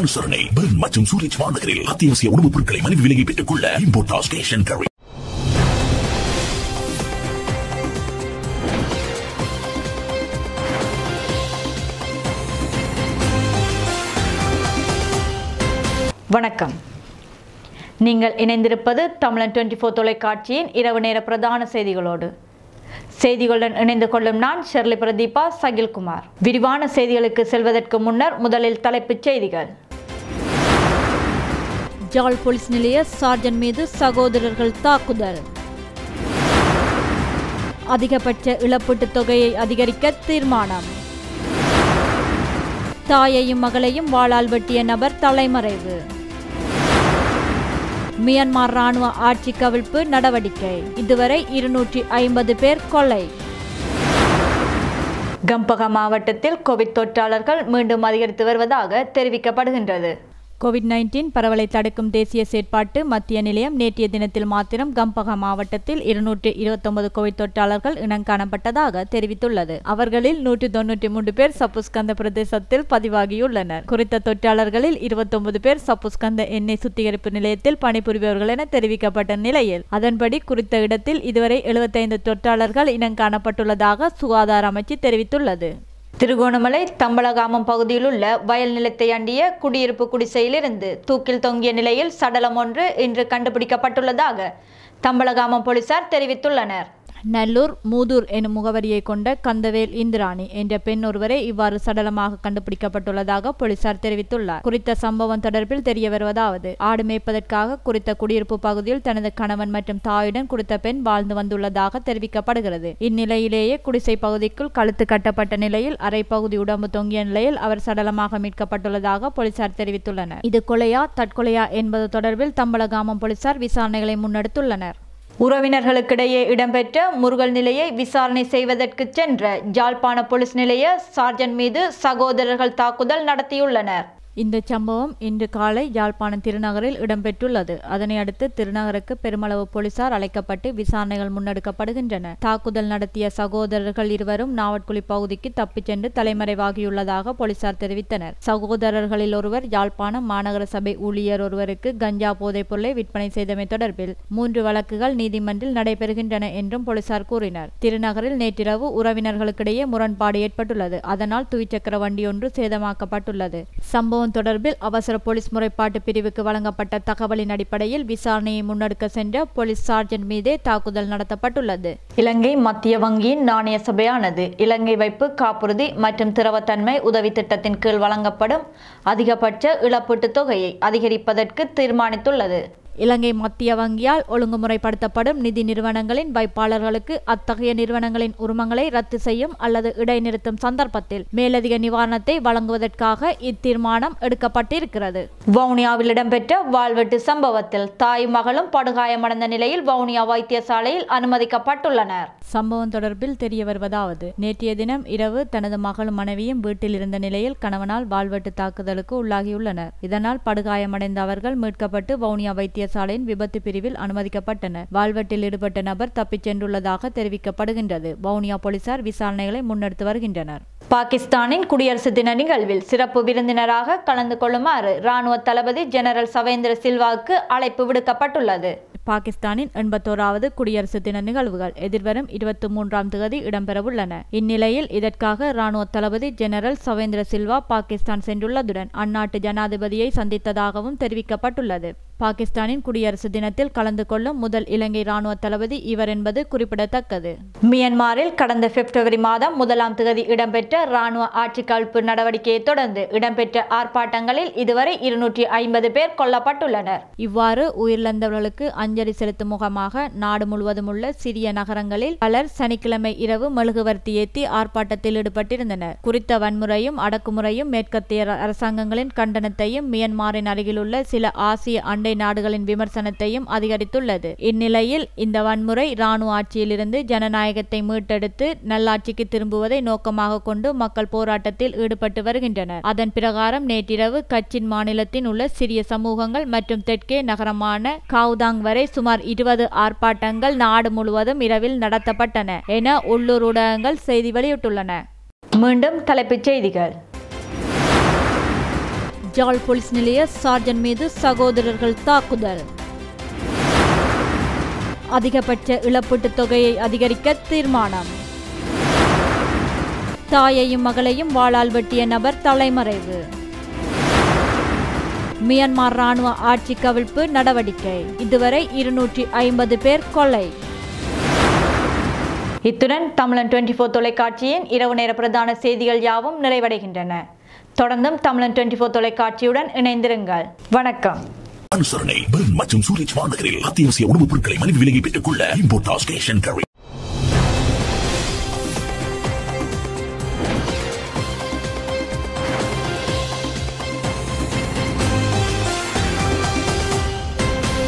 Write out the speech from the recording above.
அனுசரணை பெர்ன் மற்றும் சூரஜ் வானகரில் அத்தியாவசிய உணவுப் பொருட்களை மலிவு விலையை பெற்றுக் கொள்ள இம்போர்டாஸ் கேஷ் அண்ட் கரி வணக்கம் நீங்கள் இணைந்திருப்பது தமிழன் டுவெண்ட்டி ஃபோர் தொலைக்காட்சியின் இரவு நேர பிரதான செய்திகளோடு செய்திகளுடன் இணைந்து கொள்ளும் நான் ஷெர்லி பிரதீபா சகில்குமார் விரிவான செய்திகளுக்கு செல்வதற்கு முன்னர் முதலில் தலைப்புச் செய்திகள் ஜாழ் போலீஸ் நிலைய சார்ஜன் மீது சகோதரர்கள் தாக்குதல் அதிகபட்ச இழப்பீட்டுத் தொகையை அதிகரிக்க தீர்மானம் தாயையும் மகளையும் வாளால் வெட்டிய நபர் தலைமறைவு மியான்மர் ராணுவ ஆட்சி கவிழ்ப்பு நடவடிக்கை இதுவரை இருநூற்றி ஐம்பது பேர் கொலை கம்பகா மாவட்டத்தில் கோவிட் தொற்றாளர்கள் மீண்டும் அதிகரித்து வருவதாக தெரிவிக்கப்படுகின்றது கோவிட் நைன்டீன் பரவலை தடுக்கும் தேசிய செயற்பாட்டு மத்திய நிலையம் நேற்றைய தினத்தில் மாத்திரம் கம்பகா மாவட்டத்தில் இருநூற்றி இருபத்தொன்பது கோவிட் தொற்றாளர்கள் இனங்காணப்பட்டதாக தெரிவித்துள்ளது அவர்களில் நூற்றி தொன்னூற்றி மூன்று பேர் சப்புஸ்கந்த பிரதேசத்தில் பதிவாகியுள்ளனர் குறித்த தொற்றாளர்களில் இருபத்தொன்பது பேர் சப்புஸ்கந்த எண்ணெய் சுத்திகரிப்பு நிலையத்தில் பணிபுரிபவர்கள் என தெரிவிக்கப்பட்ட நிலையில் அதன்படி குறித்த இடத்தில் இதுவரை எழுபத்தைந்து தொற்றாளர்கள் இனங்காணப்பட்டுள்ளதாக சுகாதார அமைச்சு தெரிவித்துள்ளது திருகோணமலை தம்பலகாமம் பகுதியில் உள்ள வயல் நிலத்தை அண்டிய குடியிருப்பு குடிசையிலிருந்து தூக்கில் தொங்கிய நிலையில் சடலம் ஒன்று இன்று கண்டுபிடிக்கப்பட்டுள்ளதாக தம்பலகாமம் போலீசார் தெரிவித்துள்ளனர் நல்லூர் மூதூர் எனும் முகவரியை கொண்ட கந்தவேல் இந்திராணி என்ற பெண் ஒருவரை இவ்வாறு சடலமாக கண்டுபிடிக்கப்பட்டுள்ளதாக போலீசார் தெரிவித்துள்ளார் குறித்த சம்பவம் தொடர்பில் தெரிய வருவதாவது ஆடு மேய்ப்பதற்காக குறித்த குடியிருப்பு பகுதியில் தனது கணவன் மற்றும் தாயுடன் குறித்த பெண் வாழ்ந்து வந்துள்ளதாக தெரிவிக்கப்படுகிறது இந்நிலையிலேயே குடிசை பகுதிக்குள் கழுத்து கட்டப்பட்ட நிலையில் அரை பகுதி உடம்பு தொங்கிய நிலையில் அவர் சடலமாக மீட்கப்பட்டுள்ளதாக போலீசார் தெரிவித்துள்ளனர் இது கொலையா தற்கொலையா என்பது தொடர்பில் தம்பலகாமம் போலீசார் விசாரணைகளை முன்னெடுத்துள்ளனர் உறவினர்களுக்கிடையே இடம்பெற்ற முருகல் நிலையை விசாரணை செய்வதற்கு சென்ற ஜாழ்ப்பாண போலீஸ் நிலைய சார்ஜன் மீது சகோதரர்கள் தாக்குதல் நடத்தியுள்ளனர் இந்த சம்பவம் இன்று காலை யாழ்ப்பாணம் திருநகரில் இடம்பெற்றுள்ளது அதனை அடுத்து திருநகருக்கு பெருமளவு போலீசார் அழைக்கப்பட்டு விசாரணைகள் முன்னெடுக்கப்படுகின்றன தாக்குதல் நடத்திய சகோதரர்கள் இருவரும் நாவட்குழி பகுதிக்கு தப்பிச் சென்று தலைமறைவாகியுள்ளதாக போலீசார் தெரிவித்தனர் சகோதரர்களில் ஒருவர் யாழ்ப்பாணம் மாநகர சபை ஊழியர் ஒருவருக்கு கஞ்சா போதைப் பொருளை விற்பனை செய்தமை தொடர்பில் மூன்று வழக்குகள் நீதிமன்றில் நடைபெறுகின்றன என்றும் போலீசார் கூறினர் திருநகரில் நேற்றிரவு உறவினர்களுக்கிடையே முரண்பாடு ஏற்பட்டுள்ளது அதனால் துவிச்சக்கர வண்டி ஒன்று சேதமாக்கப்பட்டுள்ளது சம்பவம் சம்பவம் தொடர்பில் அவசர போலீஸ் முறைப்பாட்டு பிரிவுக்கு வழங்கப்பட்ட தகவலின் அடிப்படையில் விசாரணையை முன்னெடுக்க சென்ற போலீஸ் சார்ஜன் மீதே தாக்குதல் நடத்தப்பட்டுள்ளது இலங்கை மத்திய வங்கியின் நாணய சபையானது இலங்கை வைப்பு காப்புறுதி மற்றும் திரவத்தன்மை உதவி திட்டத்தின் கீழ் வழங்கப்படும் அதிகபட்ச இழப்பீட்டுத் தொகையை அதிகரிப்பதற்கு தீர்மானித்துள்ளது இலங்கை மத்திய வங்கியால் ஒழுங்குமுறைப்படுத்தப்படும் நிதி நிறுவனங்களின் வைப்பாளர்களுக்கு அத்தகைய நிறுவனங்களின் உரிமங்களை ரத்து செய்யும் அல்லது இடைநிறுத்தும் சந்தர்ப்பத்தில் மேலதிக நிவாரணத்தை வழங்குவதற்காக இத்தீர்மானம் எடுக்கப்பட்டிருக்கிறது வவுனியாவில் இடம்பெற்ற வாழ்வெட்டு சம்பவத்தில் தாய் மகளும் படுகாயமடைந்த நிலையில் வவுனியா வைத்தியசாலையில் அனுமதிக்கப்பட்டுள்ளனர் சம்பவம் தொடர்பில் தெரிய வருவதாவது நேற்றைய தினம் இரவு தனது மகளும் மனைவியும் வீட்டில் இருந்த நிலையில் கணவனால் வாழ்வெட்டு தாக்குதலுக்கு உள்ளாகியுள்ளனர் இதனால் படுகாயமடைந்த அவர்கள் மீட்கப்பட்டு வவுனியா வைத்தியசாலையின் விபத்து பிரிவில் அனுமதிக்கப்பட்டனர் வாழ்வெட்டில் ஈடுபட்ட நபர் தப்பிச் சென்றுள்ளதாக தெரிவிக்கப்படுகின்றது வவுனியா போலீசார் விசாரணைகளை முன்னெடுத்து வருகின்றனர் பாகிஸ்தானின் குடியரசு தின நிகழ்வில் சிறப்பு விருந்தினராக கலந்து கொள்ளுமாறு ராணுவ தளபதி ஜெனரல் சவேந்திர சில்வாவுக்கு அழைப்பு விடுக்கப்பட்டுள்ளது பாகிஸ்தானின் எண்பத்தோராவது குடியரசு தின நிகழ்வுகள் எதிர்வரும் இருபத்தி மூன்றாம் தேதி இடம்பெறவுள்ளன இந்நிலையில் இதற்காக ராணுவ தளபதி ஜெனரல் சவேந்திர சில்வா பாகிஸ்தான் சென்றுள்ளதுடன் அந்நாட்டு ஜனாதிபதியை சந்தித்ததாகவும் தெரிவிக்கப்பட்டுள்ளது பாகிஸ்தானின் குடியரசு தினத்தில் கலந்து கொள்ளும் முதல் இலங்கை ராணுவ தளபதி இவர் என்பது குறிப்பிடத்தக்கது மியான்மரில் கடந்த பிப்ரவரி மாதம் முதலாம் தேதி இடம்பெற்ற ராணுவ ஆட்சி கழிப்பு நடவடிக்கையை தொடர்ந்து இடம்பெற்ற ஆர்ப்பாட்டங்களில் இதுவரை இருநூற்றி ஐம்பது பேர் கொல்லப்பட்டுள்ளனர் இவ்வாறு உயிரிழந்தவர்களுக்கு அஞ்சலி செலுத்தும் முகமாக நாடு முழுவதும் உள்ள சிறிய நகரங்களில் பலர் சனிக்கிழமை இரவு மெழுகுவர்த்தி ஏற்றி ஆர்ப்பாட்டத்தில் ஈடுபட்டிருந்தனர் குறித்த வன்முறையும் அடக்குமுறையும் மேற்கத்திய அரசாங்கங்களின் கண்டனத்தையும் மியான்மரின் அருகிலுள்ள சில ஆசிய அண்டை நாடுகளின் விமர்சனத்தையும் அதிகரித்துள்ளது இந்நிலையில் இந்த வன்முறை இராணுவ ஆட்சியிலிருந்து ஜனநாயகத்தை மீட்டெடுத்து நல்லாட்சிக்கு திரும்புவதை நோக்கமாக கொண்டு மக்கள் போராட்டத்தில் ஈடுபட்டு வருகின்றனர் அதன் பிரகாரம் நேற்றிரவு கச்சின் மாநிலத்தின் உள்ள சிறிய சமூகங்கள் மற்றும் தெற்கே நகரமான காவ்தாங் வரை சுமார் இருபது ஆர்ப்பாட்டங்கள் நாடு முழுவதும் இரவில் நடத்தப்பட்டன என உள்ளூர் ஊடகங்கள் செய்தி வெளியிட்டுள்ளன மீண்டும் தலைப்புச் செய்திகள் ஜாழ் போலீஸ் நிலைய சார்ஜன் மீது சகோதரர்கள் தாக்குதல் அதிகபட்ச இழப்பீட்டுத் தொகையை அதிகரிக்க தீர்மானம் தாயையும் மகளையும் வாளால் வெட்டிய நபர் தலைமறைவு மியான்மர் ராணுவ ஆட்சி கவிழ்ப்பு நடவடிக்கை இதுவரை இருநூற்றி ஐம்பது பேர் கொலை இத்துடன் தமிழன் டுவெண்டி ஃபோர் தொலைக்காட்சியின் இரவு நேர பிரதான செய்திகள் யாவும் நிறைவடைகின்றன தொடர்ந்தும் தமிழன் டுவெண்டி ஃபோர் தொலைக்காட்சியுடன் இணைந்திருங்கள் வணக்கம் அனுசரணை பெர்ன் மற்றும் சூரிச் மாநகரில் அத்தியாவசிய உணவுப் பொருட்களை மலிவு விலையை பெற்றுக் கொள்ள இம்போர்ட் ஸ்டேஷன் கரி